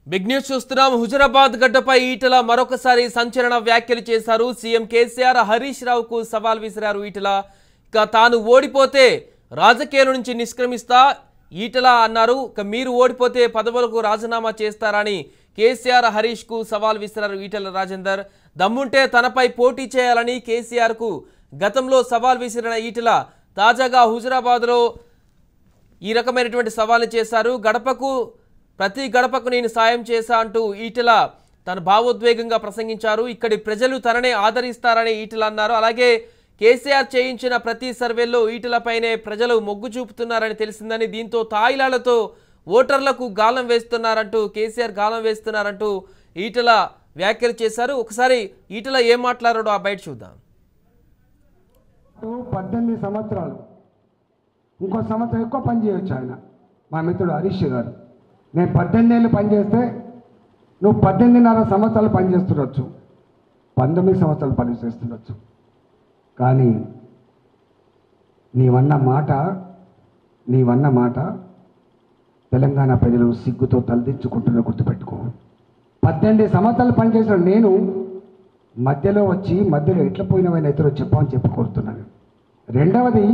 Big news చూస్తున్నాం హుజరాబాద్ గడ్డపై ఈటల మరొకసారి సంచలన వ్యాఖ్యలు చేశారు సీఎం కేసీఆర్ హరీష్ రావుకు సవాల్ విసిరారు ఈటల ఇక తాను ఓడిపోతే రాజకీయాల నుంచి నిష్క్రమిస్తా ఈటల అన్నారు ఇక మీరు ఓడిపోతే పదవులకు రాజీనామా చేస్తారని కేసీఆర్ హరీష్ కు సవాల్ విసిరారు ఈటల రాజేందర్ దమ్ముంటే తనపై పోటీ చేయాలని కేసీఆర్ కు గతంలో సవాల్ విసిరిన ఈటల తాజాగా హుజరాబాద్లో ఈ రకమైనటువంటి సవాలు చేశారు గడపకు ప్రతి గడపకు నేను సాయం చేశా అంటూ ఈటెల తన భావోద్వేగంగా ప్రసంగించారు ఇక్కడి ప్రజలు తననే ఆదరిస్తారని ఈటెల అన్నారు అలాగే కేసీఆర్ చేయించిన ప్రతి సర్వేల్లో ఈటెలపైనే ప్రజలు మొగ్గు చూపుతున్నారని తెలిసిందని దీంతో తాయిలాలతో ఓటర్లకు గాలం వేస్తున్నారంటూ కేసీఆర్ గాలం వేస్తున్నారంటూ ఈటెల వ్యాఖ్యలు చేశారు ఒకసారి ఈటెల ఏం మాట్లాడాడో ఆ బయట చూద్దాం పద్దెనిమిది సంవత్సరాలు ఇంకో సంవత్సరం ఎక్కువ పని చేయొచ్చు ఆయన మా మిత్రుడు హరీష్ గారు నేను పద్దెనిమిది ఏళ్ళు పనిచేస్తే నువ్వు పద్దెనిమిదిన్నర సంవత్సరాలు పనిచేస్తుండొచ్చు పంతొమ్మిది సంవత్సరాలు పని చేస్తుండొచ్చు కానీ నీవన్న మాట నీవన్న మాట తెలంగాణ ప్రజలు సిగ్గుతో తలదించుకుంటున్న గుర్తుపెట్టుకో పద్దెనిమిది సంవత్సరాలు పనిచేసిన నేను మధ్యలో వచ్చి మధ్యలో ఎట్లా పోయినవైనా ఇతరు చెప్పమని చెప్పి కోరుతున్నాను రెండవది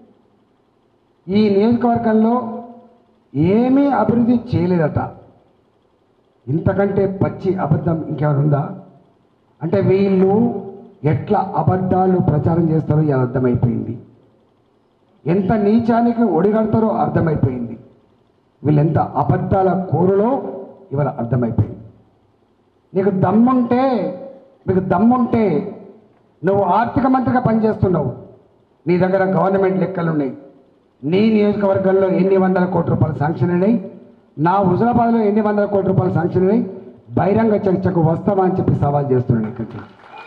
ఈ నియోజకవర్గంలో ఏమీ అభివృద్ధి చేయలేదట ఇంతకంటే పచ్చి అబద్ధం ఇంకేమైనా ఉందా అంటే వీళ్ళు ఎట్లా అబద్ధాలు ప్రచారం చేస్తారో ఇలా అర్థమైపోయింది ఎంత నీచానికి ఒడిగడతారో అర్థమైపోయింది వీళ్ళు ఎంత అబద్ధాల కోరులో ఇవాళ అర్థమైపోయింది నీకు దమ్ముంటే మీకు దమ్ముంటే నువ్వు ఆర్థిక మంత్రిగా పనిచేస్తున్నావు నీ దగ్గర గవర్నమెంట్ లెక్కలు ఉన్నాయి నీ నియోజకవర్గంలో ఎన్ని వందల కోట్ల రూపాయలు శాంక్షన్ అయినాయి నా హుజరాబాద్లో ఎన్ని వందల కోట్ల రూపాయలు శాంక్షన్ అయినాయి బహిరంగ చర్చకు వస్తావా అని చెప్పి సవాల్ చేస్తున్నాను ఇక్కడికి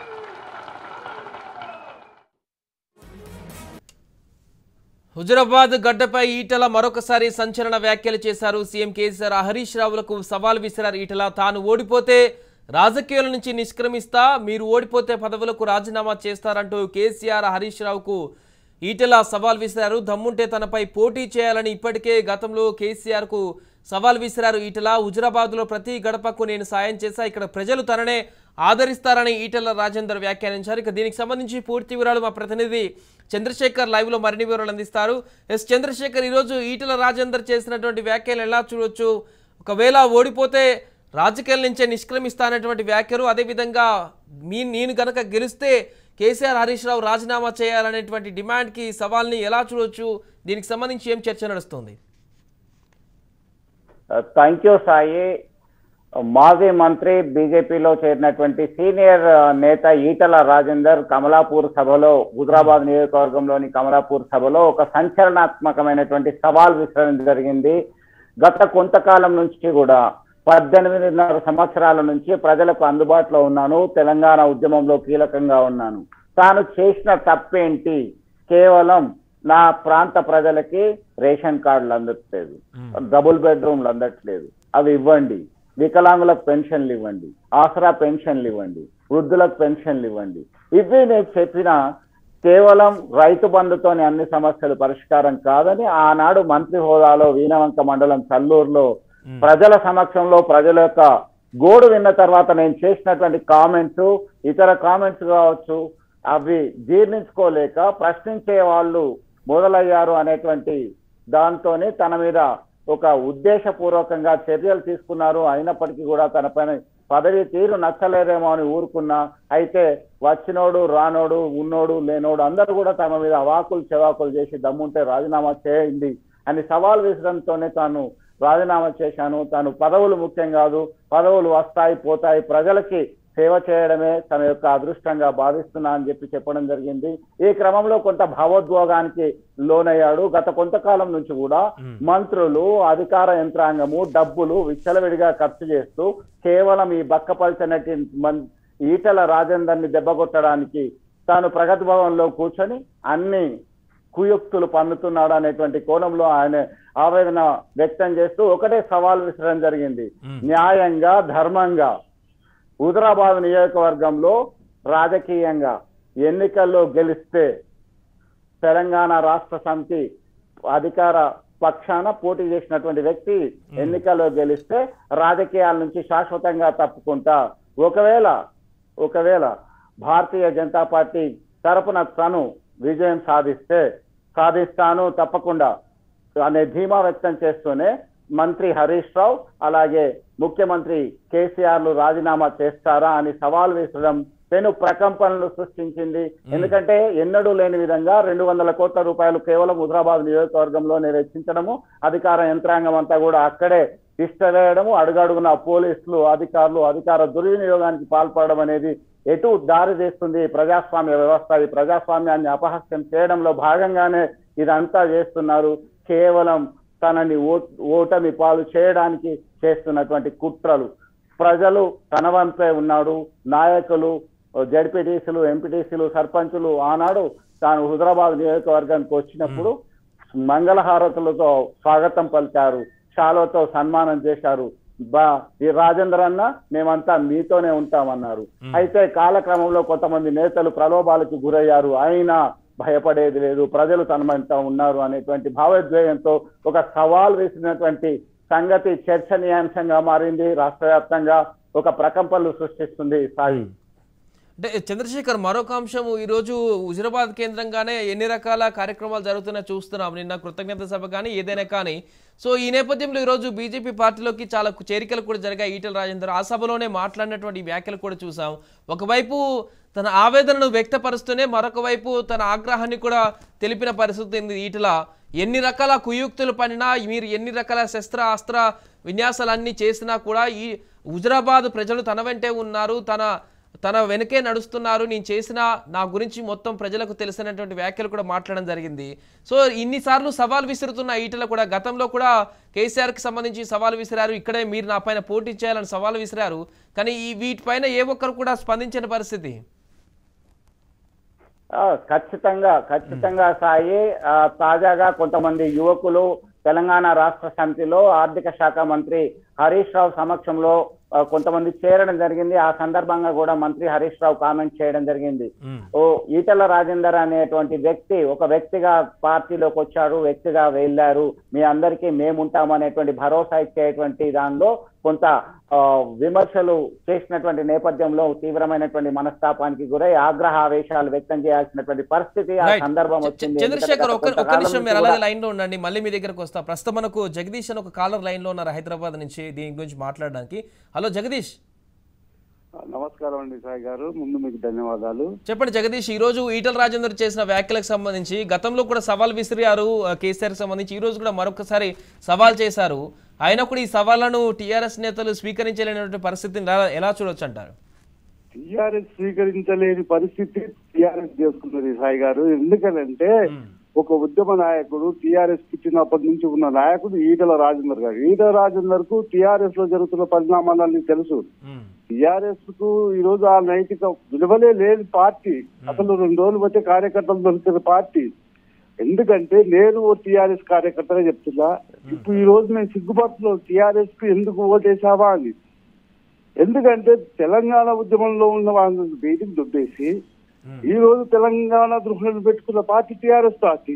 హుజరాబాద్ గడ్డపై ఈటల మరొకసారి సంచలన వ్యాఖ్యలు చేశారు సీఎం కేసీఆర్ హరీష్ రావులకు సవాల్ విసిరారు ఈటల తాను ఓడిపోతే రాజకీయాల నుంచి నిష్క్రమిస్తా మీరు ఓడిపోతే పదవులకు రాజీనామా చేస్తారంటూ కేసీఆర్ హరీష్ రావుకు ఈటల సవాల్ విసిరారు దమ్ముంటే తనపై పోటీ చేయాలని ఇప్పటికే గతంలో కేసీఆర్ కు సవాల్ విసిరారు ఈటల హుజరాబాద్లో ప్రతి గడపకు నేను సాయం చేశా ఇక్కడ ప్రజలు తననే ఆదరిస్తారని ఈటల రాజేందర్ వ్యాఖ్యానించారు ఇక దీనికి సంబంధించి పూర్తి వివరాలు మా ప్రతినిధి చంద్రశేఖర్ లైవ్ లో మరిన్ని వివరాలు అందిస్తారు ఎస్ చంద్రశేఖర్ ఈరోజు ఈటల రాజేందర్ చేసినటువంటి వ్యాఖ్యలు ఎలా చూడొచ్చు ఒకవేళ ఓడిపోతే రాజకీయాల నుంచే నిష్క్రమిస్తానటువంటి వ్యాఖ్యలు అదేవిధంగా మీ నేను గనక గెలిస్తే కేసీఆర్ హరీష్ రావు రాజీనామా చేయాలనేటువంటి డిమాండ్కి సవాల్ని ఎలా చూడొచ్చు దీనికి సంబంధించి ఏం చర్చ నడుస్తుంది థ్యాంక్ యూ సాయి మాజీ మంత్రి బీజేపీలో చేరినటువంటి సీనియర్ నేత ఈటల రాజేందర్ కమలాపూర్ సభలో హుజరాబాద్ నియోజకవర్గంలోని కమలాపూర్ సభలో ఒక సంచలనాత్మకమైనటువంటి సవాల్ విసరడం జరిగింది గత కొంతకాలం నుంచి కూడా పద్దెనిమిదిన్నర సంవత్సరాల నుంచి ప్రజలకు అందుబాటులో ఉన్నాను తెలంగాణ ఉద్యమంలో కీలకంగా ఉన్నాను తాను చేసిన తప్పేంటి కేవలం నా ప్రాంత ప్రజలకి రేషన్ కార్డులు అందట్లేదు డబుల్ బెడ్రూమ్లు అందట్లేదు అవి ఇవ్వండి వికలాంగులకు పెన్షన్లు ఇవ్వండి ఆసరా పెన్షన్లు ఇవ్వండి వృద్ధులకు పెన్షన్లు ఇవ్వండి ఇవి నేను చెప్పిన కేవలం రైతు బంధుతోని అన్ని సమస్యలు పరిష్కారం కాదని ఆనాడు మంత్రి హోదాలో వీణవంక మండలం చల్లూరులో ప్రజల సమక్షంలో ప్రజల యొక్క గోడు విన్న తర్వాత నేను చేసినటువంటి కామెంట్స్ ఇతర కామెంట్స్ కావచ్చు అవి జీర్ణించుకోలేక ప్రశ్నించే వాళ్ళు మొదలయ్యారు అనేటువంటి దాంతోనే తన మీద ఒక ఉద్దేశపూర్వకంగా చర్యలు తీసుకున్నారు అయినప్పటికీ కూడా తన పైన పదవి తీరు నచ్చలేదేమో అని ఊరుకున్నా అయితే వచ్చినోడు రానోడు ఉన్నోడు లేనోడు అందరూ కూడా తమ మీద అవాకులు చెవాకులు చేసి దమ్ముంటే రాజీనామా చేయండి అని సవాల్ విసడంతోనే తాను రాజీనామా చేశాను తాను పదవులు ముఖ్యం కాదు పదవులు వస్తాయి పోతాయి ప్రజలకి సేవ చేయడమే తన యొక్క అదృష్టంగా భావిస్తున్నా అని చెప్పి చెప్పడం జరిగింది ఈ క్రమంలో కొంత భావోద్వేగానికి లోనయ్యాడు గత కొంతకాలం నుంచి కూడా మంత్రులు అధికార యంత్రాంగము డబ్బులు విచ్చలవిడిగా ఖర్చు చేస్తూ కేవలం ఈ బక్కపల్చనటి మన్ ఈటల రాజేందర్ని దెబ్బకొట్టడానికి తాను ప్రగతి భవన్లో కూర్చొని అన్ని కుయుక్తులు పన్నుతున్నాడు అనేటువంటి కోణంలో ఆయన ఆవేదన వ్యక్తం చేస్తూ ఒకటే సవాల్ విసరడం జరిగింది న్యాయంగా ధర్మంగా హుజరాబాద్ నియోజకవర్గంలో రాజకీయంగా ఎన్నికల్లో గెలిస్తే తెలంగాణ రాష్ట్ర సమితి అధికార పక్షాన పోటీ చేసినటువంటి వ్యక్తి ఎన్నికల్లో గెలిస్తే రాజకీయాల నుంచి శాశ్వతంగా తప్పుకుంటా ఒకవేళ ఒకవేళ భారతీయ జనతా పార్టీ తరపున తను విజయం సాధిస్తే సాధిస్తాను తప్పకుండా అనే ధీమా వ్యక్తం చేస్తూనే మంత్రి హరీష్ రావు అలాగే ముఖ్యమంత్రి కేసీఆర్లు రాజీనామా చేస్తారా అని సవాల్ విసరడం పెను ప్రకంపనలు సృష్టించింది ఎందుకంటే ఎన్నడూ లేని విధంగా రెండు వందల కోట్ల రూపాయలు కేవలం హుజరాబాద్ నియోజకవర్గంలోనే వెచ్చించడము అధికార యంత్రాంగం అంతా కూడా అక్కడే తిష్టవేయడము అడుగడుగున పోలీసులు అధికారులు అధికార దుర్వినియోగానికి పాల్పడడం అనేది ఎటు దారి తీస్తుంది ప్రజాస్వామ్య వ్యవస్థ ఈ ప్రజాస్వామ్యాన్ని అపహాస్యం చేయడంలో భాగంగానే ఇదంతా చేస్తున్నారు కేవలం తనని ఓ- ఓటమి పాలు చేయడానికి చేస్తున్నటువంటి కుట్రలు ప్రజలు తన వంపే ఉన్నాడు నాయకులు జడ్పీటీసీలు ఎంపీటీసీలు సర్పంచులు ఆనాడు తాను హుజరాబాద్ నియోజకవర్గానికి వచ్చినప్పుడు మంగళహారతులతో స్వాగతం పలికారు షాలోతో సన్మానం చేశారు బా ఈ రాజేంద్ర అన్న మేమంతా మీతోనే ఉంటామన్నారు అయితే కాలక్రమంలో కొంతమంది నేతలు ప్రలోభాలకు గురయ్యారు అయినా భయపడేది లేదు ప్రజలు తన వెంట ఉన్నారు అనేటువంటి భావోద్వేగంతో ఒక సవాల్ వేసినటువంటి సంగతి చర్చనీయాంశంగా మారింది రాష్ట్ర వ్యాప్తంగా ఒక ప్రకంపనలు సృష్టిస్తుంది సాయి అంటే చంద్రశేఖర్ మరొక అంశం ఈరోజు హుజరాబాద్ కేంద్రంగానే ఎన్ని రకాల కార్యక్రమాలు జరుగుతున్నాయో చూస్తున్నాం నిన్న కృతజ్ఞత సభ కానీ ఏదైనా కానీ సో ఈ నేపథ్యంలో ఈరోజు బీజేపీ పార్టీలోకి చాలా చేరికలు కూడా జరిగాయి ఈటల రాజేందర్ ఆ సభలోనే మాట్లాడినటువంటి వ్యాఖ్యలు కూడా చూసాం ఒకవైపు తన ఆవేదనను వ్యక్తపరుస్తూనే మరొక వైపు తన ఆగ్రహాన్ని కూడా తెలిపిన పరిస్థితి ఉంది ఈటల ఎన్ని రకాల కుయుక్తులు పడినా మీరు ఎన్ని రకాల శస్త్ర అస్త్ర విన్యాసాలన్నీ చేసినా కూడా ఈ హుజరాబాద్ ప్రజలు తన వెంటే ఉన్నారు తన తన వెనకే నడుస్తున్నారు నేను చేసిన నా గురించి మొత్తం ప్రజలకు తెలిసినటువంటి వ్యాఖ్యలు కూడా మాట్లాడడం జరిగింది సో ఇన్నిసార్లు సవాల్ విసురుతున్న ఈటల కూడా గతంలో కూడా కేసీఆర్కి సంబంధించి సవాల్ విసిరారు ఇక్కడే మీరు నా పైన పోటీ చేయాలని సవాల్ విసిరారు కానీ ఈ వీటిపైన ఏ ఒక్కరు కూడా స్పందించిన పరిస్థితి ఆ, ఖచ్చితంగా ఖచ్చితంగా సాయి ఆ, తాజాగా కొంతమంది యువకులు తెలంగాణ రాష్ట్ర సమితిలో ఆర్థిక శాఖ మంత్రి హరీష్ రావు సమక్షంలో ఆ, కొంతమంది చేరడం జరిగింది ఆ సందర్భంగా కూడా మంత్రి హరీష్ రావు కామెంట్ చేయడం జరిగింది ఓ ఈటల రాజేందర్ అనేటువంటి వ్యక్తి ఒక వ్యక్తిగా పార్టీలోకి వచ్చారు వ్యక్తిగా వెళ్ళారు మీ అందరికీ మేముంటాం అనేటువంటి భరోసా ఇచ్చేటువంటి దానిలో కొంత ఆ, విమర్శలు చేసినటువంటి నేపథ్యంలో తీవ్రమైనటువంటి మనస్తాపానికి గురై ఆగ్రహ ఆవేశాలు వ్యక్తం చేయాల్సినటువంటి పరిస్థితి ఆ Right. సందర్భం చ- వచ్చింది చంద్రశేఖర్ ఎందుకంటే ఒక ఒక కొంతకాలం నిమిషం నుంచి మీరు కూడా- అలాగే లైన్ లో ఉండండి మళ్ళీ మీ దగ్గరకు వస్తా ప్రస్తుతం మనకు జగదీష్ అని ఒక కాలర్ లైన్ లో ఉన్నారు హైదరాబాద్ నుంచి దీని గురించి మాట్లాడడానికి హలో జగదీష్ నమస్కారం అండి సాయి గారు ముందు మీకు ధన్యవాదాలు చెప్పండి జగదీష్ ఈ రోజు ఈటల రాజేందర్ చేసిన వ్యాఖ్యలకు సంబంధించి గతంలో కూడా సవాల్ విసిరారు కేసీఆర్ సంబంధించి ఈ రోజు కూడా మరొకసారి సవాల్ చేశారు అయినా కూడా ఈ సవాళ్లను టీఆర్ఎస్ నేతలు స్వీకరించలేనటువంటి పరిస్థితిని ఎలా- ఎలా చూడొచ్చు అంటారు టిఆర్ఎస్ స్వీకరించలేని పరిస్థితి టిఆర్ఎస్ చేసుకున్నది సాయి గారు ఎందుకనంటే ఒక ఉద్యమ నాయకుడు టిఆర్ఎస్ పుట్టినప్పటి నుంచి ఉన్న నాయకుడు ఈటల రాజేందర్ గారు ఈటల రాజేందర్ కు టిఆర్ఎస్ లో జరుగుతున్న పరిణామాలన్నీ తెలుసు టిఆర్ఎస్ కు ఈ రోజు ఆ నైతిక విలువలే లేని పార్టీ అసలు రెండు రోజులు వచ్చే కార్యకర్తలు దొరుకుతున్న పార్టీ ఎందుకంటే నేను ఓ టిఆర్ఎస్ కార్యకర్తగా చెప్తున్నా ఇప్పుడు ఈ రోజు నేను సిగ్గుపడుతున్నా టిఆర్ఎస్ కు ఎందుకు ఓటేసావా అని ఎందుకంటే తెలంగాణ ఉద్యమంలో ఉన్న వాళ్ళని బయటికి దుబ్బేసి ఈ రోజు తెలంగాణ దృష్టిలో పెట్టుకున్న పార్టీ టిఆర్ఎస్ పార్టీ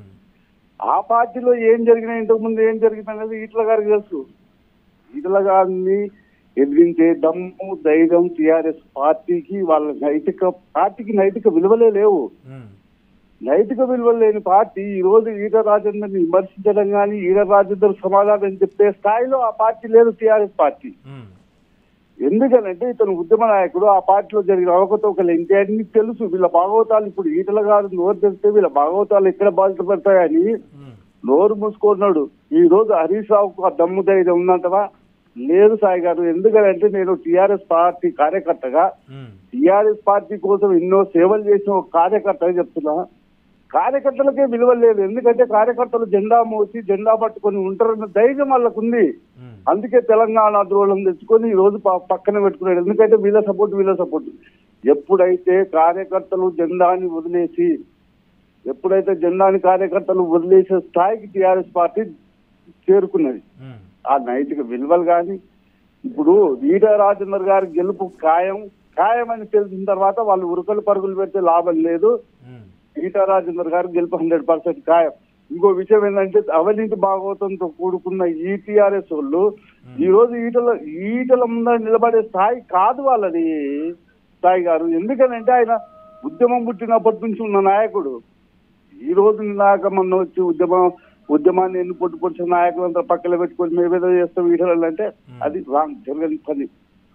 ఆ పార్టీలో ఏం జరిగినా ఇంతకు ముందు ఏం జరిగింది అనేది ఈటల గారికి తెలుసు ఈటల గారిని ఎదిరించే దమ్ము ధైర్యం టిఆర్ఎస్ పార్టీకి వాళ్ళ నైతిక పార్టీకి నైతిక విలువలే లేవు నైతిక విలువలు లేని పార్టీ ఈ రోజు ఈట రాజేందర్ని విమర్శించడం కానీ ఈట రాజేందర్ సమాధానం చెప్పే స్థాయిలో ఆ పార్టీ లేదు టిఆర్ఎస్ పార్టీ ఎందుకనంటే ఇతను ఉద్యమ నాయకుడు ఆ పార్టీలో జరిగిన అవకతవకలు ఏంటి అన్ని తెలుసు వీళ్ళ భాగవతాలు ఇప్పుడు ఈటల గారు నోరు తెలిస్తే వీళ్ళ భాగవతాలు ఎక్కడ బాధ్యత పడతాయని నోరు మూసుకున్నాడు ఈ రోజు హరీష్ రావుకు ఆ దమ్ము ధైర్యం ఉందంటవా లేదు సాయి గారు ఎందుకంటే నేను టిఆర్ఎస్ పార్టీ కార్యకర్తగా టిఆర్ఎస్ పార్టీ కోసం ఎన్నో సేవలు చేసిన ఒక కార్యకర్తగా చెప్తున్నా కార్యకర్తలకే విలువ లేదు ఎందుకంటే కార్యకర్తలు జెండా మోసి జెండా పట్టుకొని ఉంటారన్న ధైర్యం వాళ్ళకు ఉంది అందుకే తెలంగాణ ద్రోహం తెచ్చుకొని ఈ రోజు ప- పక్కన పెట్టుకున్నాడు ఎందుకంటే వీళ్ళ సపోర్ట్ వీళ్ళ సపోర్ట్ ఎప్పుడైతే కార్యకర్తలు జెండాని వదిలేసి ఎప్పుడైతే జెండాని కార్యకర్తలు వదిలేసే స్థాయికి టిఆర్ఎస్ పార్టీ చేరుకున్నది ఆ నైతిక విలువలు కానీ ఇప్పుడు ఈట రాజేందర్ గారి గెలుపు ఖాయం ఖాయం అని తెలిసిన తర్వాత వాళ్ళు ఉరుకలు పరుగులు పెడితే లాభం లేదు ఈటా రాజేందర్ గారు గెలుపు హండ్రెడ్ పర్సెంట్ ఖాయం ఇంకో విషయం ఏంటంటే అవినీతి భాగవతంతో కూడుకున్న ఈ టీఆర్ఎస్ వాళ్ళు ఈ రోజు ఈటల ఈటల ముందర నిలబడే స్థాయి కాదు వాళ్ళది స్థాయి గారు ఎందుకనంటే ఆయన ఉద్యమం పుట్టినప్పటి నుంచి ఉన్న నాయకుడు ఈ రోజు నాక మొన్న వచ్చి ఉద్యమం ఉద్యమాన్ని ఎన్ని పొట్టు పొడిచిన నాయకులంతా పక్కన పెట్టుకొని మేమేదో చేస్తాం ఈటలు అంటే అది రాంగ్ జరగని పని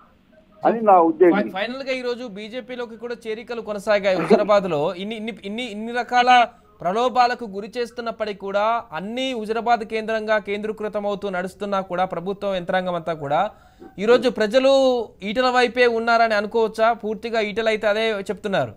అని నా ఉద్దేశం ఫైనల్ గా ఈ రోజు బీజేపీలోకి కూడా చేరికలు కొనసాగాయి హుజరాబాద్ లో ఇన్ని ఇన్ని ఇన్ని ఇన్ని రకాల ప్రలోభాలకు గురి చేస్తున్నప్పటికీ కూడా అన్ని హుజరాబాద్ కేంద్రంగా కేంద్రీకృతం అవుతూ నడుస్తున్నా కూడా ప్రభుత్వం యంత్రాంగం అంతా కూడా ఈ రోజు ప్రజలు ఈటల వైపే ఉన్నారని అనుకోవచ్చా పూర్తిగా ఈటల అయితే అదే చెప్తున్నారు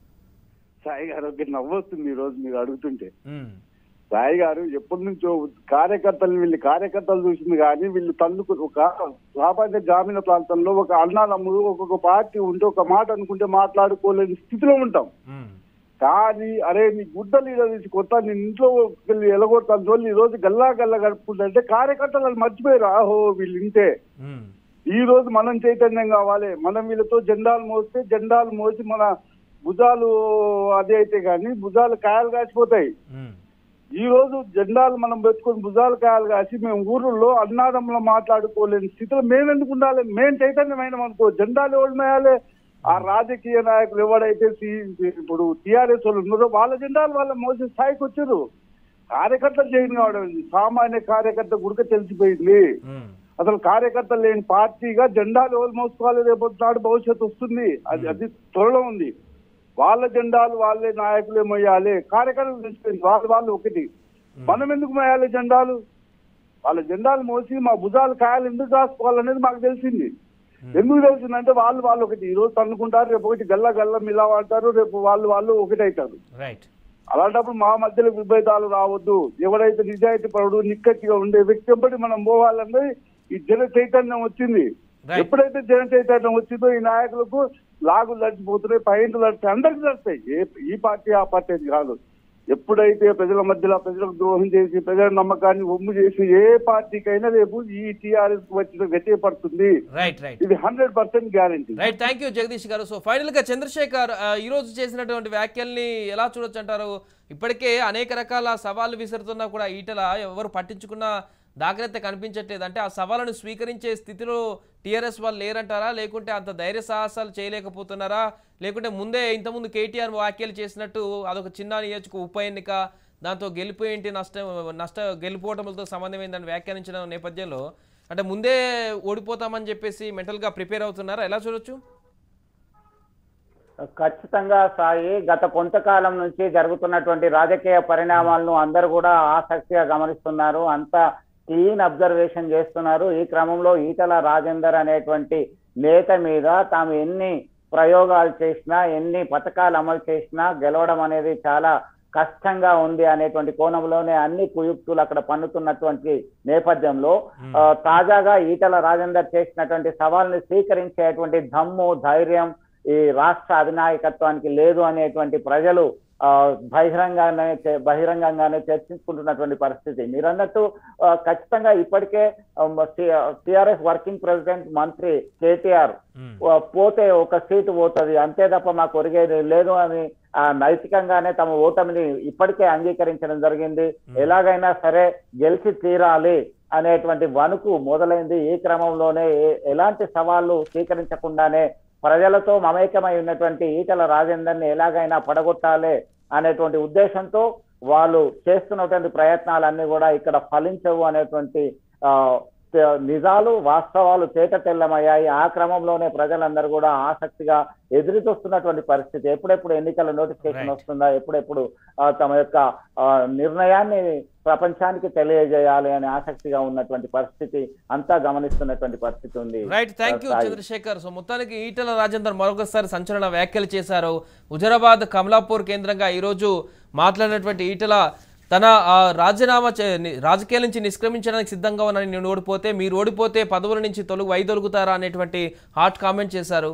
సాయి గారు ఒక నవ్వొస్తుంది ఈ రోజు మీరు అడుగుతుంటే ఉమ్, సాయి గారు ఎప్పటి నుంచో కార్యకర్తలు వీళ్ళు కార్యకర్తలు చూసింది కానీ వీళ్ళు తల్లుకు ఒక సామాన్య గ్రామీణ ప్రాంతంలో ఒక అన్నానమ్ముడు ఒక్కొక్క పార్టీ ఉంటే ఒక మాట అనుకుంటే మాట్లాడుకోలేని స్థితిలో ఉంటాం ఉమ్, కానీ అరే నీ గుడ్డ లీడర్ తీసి కొత్త నీ ఇంట్లో వెళ్ళి ఎలగొడతాను రోజు ఈ రోజు గల్లా గల్లా గడుపుకుంటే కార్యకర్తలు వాళ్ళు మర్చిపోయారు ఆహో వీళ్ళు ఇంతే ఉమ్, ఈ రోజు మనం చైతన్యం కావాలి మనం వీళ్ళతో జెండాలు మోస్తే జెండాలు మోసి మన భుజాలు అదే అయితే కానీ భుజాలు కాయలు కాసిపోతాయి ఉమ్, ఈ రోజు జెండాలు మనం పెట్టుకొని భుజాలు కాయలు కాసి మేము ఊర్లలో అన్నాదంలో మాట్లాడుకోలేని స్థితిలో మేము ఎందుకు ఉండాలి మేము చైతన్యమైన అనుకో జెండాలు ఎవరు మేయాలి ఆ రాజకీయ నాయకులు ఎవడైతే సి- ఇప్పుడు టీఆర్ఎస్ వాళ్ళు ఉన్నారో వాళ్ళ జెండాలు వాళ్ళ మోసే స్థాయికి వచ్చారు కార్యకర్తలు చేయని కావడం సామాన్య కార్యకర్త గుడిక తెలిసిపోయింది ఉమ్, అసలు కార్యకర్తలు లేని పార్టీగా జెండాలు ఎవరు మోసుకోవాలి రేపు నాడు భవిష్యత్తు వస్తుంది అది అది త్వరలో ఉంది వాళ్ళ జెండాలు వాళ్ళే నాయకులే మోయాలి కార్యకర్తలు తెలిసిపోయింది వాళ్ళు వాళ్ళు ఒకటి మనం ఎందుకు మోయాలి జెండాలు వాళ్ళ జెండాలు మోసి మా భుజాలు కాయలు ఎందుకు రాసుకోవాలనేది మాకు తెలిసింది ఎందుకు తెలిసిందంటే వాళ్ళు వాళ్ళు ఒకటి ఈ రోజు తన్నుకుంటారు రేపు ఒకటి గల్ల గల్ల మిలా అంటారు రేపు వాళ్ళు వాళ్ళు ఒకటి అవుతారు రైట్ అలాంటప్పుడు మా మధ్యలో విభేదాలు రావద్దు ఎవరైతే నిజాయితీ పరుడు నిక్కచ్చిగా ఉండే వ్యక్తి ఎంబడి మనం పోవాలన్నది ఈ జన చైతన్యం వచ్చింది Right. ఎప్పుడైతే జన చైతన్యం వచ్చిందో ఈ నాయకులకు లాగులు నడిచిపోతున్నాయి పైంట్లు నడిచి అందరికి నడుస్తాయి ఏ ఈ పార్టీ ఆ పార్టీ అని కాదు ఎప్పుడైతే ప్రజల మధ్యలో ప్రజలకు ద్రోహం చేసి ప్రజల నమ్మకాన్ని ఒమ్ము చేసి ఏ పార్టీకైనా రేపు ఈ టీఆర్ఎస్ వచ్చిన గట్టిగా పడుతుంది రైట్ రైట్ ఇది hundred percent guarantee right thank you Jagadish గారు సో ఫైనల్ గా చంద్రశేఖర్ ఆ, ఈ రోజు చేసినటువంటి వ్యాఖ్యల్ని ఎలా చూడొచ్చు అంటారు ఇప్పటికే అనేక రకాల సవాళ్లు విసురుతున్నా కూడా ఈటల ఎవరు పట్టించుకున్న దాఖలైతే కనిపించట్లేదు అంటే ఆ సవాళ్ళను స్వీకరించే స్థితిలో టీఆర్ఎస్ వాళ్ళు లేరంటారా లేకుంటే అంత ధైర్య సాహసాలు చేయలేకపోతున్నారా లేకుంటే ముందే ఇంతకుముందు కేటీఆర్ వ్యాఖ్యలు చేసినట్టు అదొక చిన్న నియోజక ఉప ఎన్నిక దాంతో గెలుపు ఏంటి నష్టం నష్ట గెలుపోవటములతో సంబంధం ఏందని వ్యాఖ్యానించిన నేపథ్యంలో అంటే ముందే ఓడిపోతామని చెప్పేసి మెంటల్గా ప్రిపేర్ అవుతున్నారా ఎలా చూడొచ్చు ఖచ్చితంగా సాయి గత కొంతకాలం నుంచి జరుగుతున్నటువంటి రాజకీయ పరిణామాలను అందరూ కూడా ఆసక్తిగా గమనిస్తున్నారు అంతా క్లీన్ అబ్జర్వేషన్ చేస్తున్నారు ఈ క్రమంలో ఈటల రాజేందర్ అనేటువంటి నేత మీద తాము ఎన్ని ప్రయోగాలు చేసినా ఎన్ని పథకాలు అమలు చేసినా గెలవడం అనేది చాలా కష్టంగా ఉంది అనేటువంటి కోణంలోనే అన్ని కుయుక్తులు అక్కడ పన్నుతున్నటువంటి నేపథ్యంలో ఆ, తాజాగా ఈటల రాజేందర్ చేసినటువంటి సవాల్ని స్వీకరించేటువంటి దమ్ము ధైర్యం ఈ రాష్ట్ర అధినాయకత్వానికి లేదు అనేటువంటి ప్రజలు ఆ, బహిరంగానే చే- బహిరంగంగానే చర్చించుకుంటున్నటువంటి పరిస్థితి మీరు అన్నట్టు ఆ, ఖచ్చితంగా ఇప్పటికే టిఆర్ఎస్ వర్కింగ్ ప్రెసిడెంట్ మంత్రి కేటీఆర్ ఆ, పోతే ఒక సీటు పోతుంది అంతే తప్ప మాకు ఒరిగేది లేదు అని ఆ నైతికంగానే తమ ఓటమిని ఇప్పటికే అంగీకరించడం జరిగింది ఎలాగైనా సరే గెలిచి తీరాలి అనేటువంటి వణుకు మొదలైంది ఈ క్రమంలోనే ఏ- ఎలాంటి సవాళ్లు స్వీకరించకుండానే ప్రజలతో మమేకమై ఉన్నటువంటి ఈటల రాజేందర్ని ఎలాగైనా పడగొట్టాలి అనేటువంటి ఉద్దేశంతో వాళ్ళు చేస్తున్నటువంటి ప్రయత్నాలన్నీ కూడా ఇక్కడ ఫలించవు అనేటువంటి ఆ, త- నిజాలు వాస్తవాలు తేట తెల్లమయ్యాయి ఆ క్రమంలోనే ప్రజలందరూ కూడా ఆసక్తిగా ఎదురు చూస్తున్నటువంటి పరిస్థితి ఎప్పుడెప్పుడు ఎన్నికల నోటిఫికేషన్ Right. వస్తుందా ఎప్పుడెప్పుడు ఆ, తమ యొక్క ఆ, నిర్ణయాన్ని ప్రపంచానికి తెలియజేయాలి అనే ఆసక్తిగా ఉన్నటువంటి పరిస్థితి అంతా గమనిస్తున్నటువంటి పరిస్థితి ఉంది right thank you Sai. Chandrashekar so మొత్తానికి ఈటల రాజేందర్ మరొకసారి సంచలన వ్యాఖ్యలు చేశారు హుజరాబాద్ కమలాపూర్ కేంద్రంగా ఈరోజు మాట్లాడినటువంటి ఈటల తన ఆ, రాజీనామా చే- ని- రాజకీయాల నుంచి నిష్క్రమించడానికి సిద్ధంగా ఉన్నానని నేను ఓడిపోతే మీరు ఓడిపోతే పదవుల నుంచి తొలగు వైదొలుగుతారా అనేటువంటి హాట్ కామెంట్ చేశారు